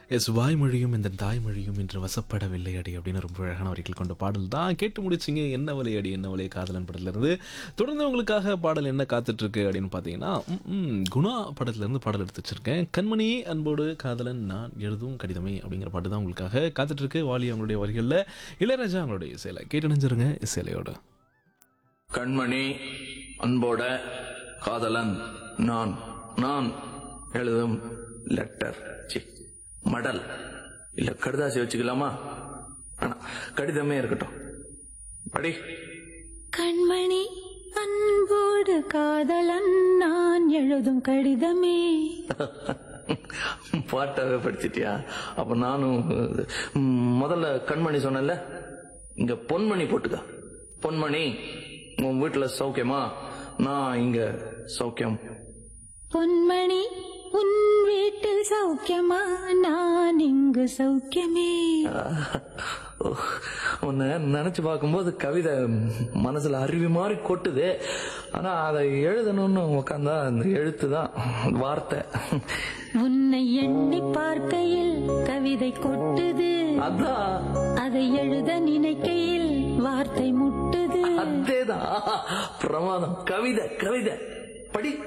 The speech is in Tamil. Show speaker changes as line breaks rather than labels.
எஸ் வாய்மொழியும் இந்த தாய்மொழியும் இன்று வசப்படவில்லை அடி அப்படின்னு ரொம்ப அழகான வரிகள் கொண்ட பாடல் தான் கேட்டு முடிச்சிங்க என்ன வலை அடி என்ன வலை காதலன் படத்துலேருந்து தொடர்ந்து உங்களுக்காக பாடல் என்ன காத்துட்ருக்கு அப்படின்னு பார்த்தீங்கன்னா ம், ம், குணா படத்துலேருந்து பாடல் எடுத்து வச்சிருக்கேன் கண்மணி அன்போடு காதலன் நான் எழுதும் கடிதமே அப்படிங்கிற பாட்டு தான் உங்களுக்காக காத்துட்ருக்கு வாலி அவங்களுடைய வரிகளில் இளையராஜா அவங்களுடைய இசையில் கேட்டு நினைஞ்சிருங்க இசையிலையோட
கண்மணி அன்போட காதலன் நான் நான் எழுதும் லெட்டர் சி மடல் இல்ல கடுதாசி வச்சுக்கலாமா ஆனா கடிதமே இருக்கட்டும் படி
கண்மணி அன்போடு காதலன் நான் எழுதும் கடிதமே
பாட்டாவே படிச்சிட்டியா அப்ப நானும் ம், முதல்ல கண்மணி சொன்னேன்ல இங்க பொன்மணி போட்டுக்க பொன்மணி உன் வீட்டுல சௌக்கியமா நான் இங்க சௌக்கியம்
பொன்மணி உன் வீட்டில் சௌக்கியமா நான் இங்கு சௌக்கியமே
உன்னை நினைச்சு பார்க்கும்போது கவிதை மனசுல அருவி மாதிரி கொட்டுது ஆனா அதை எழுதணும்னு உட்காந்தா அந்த எழுத்து தான் வார்த்தை
உன்னை எண்ணி பார்க்கையில் கவிதை கொட்டுது
அதான்
அதை எழுத நினைக்கையில் வார்த்தை முட்டுது
அதேதான் பிரமாதம் கவிதை கவிதை படி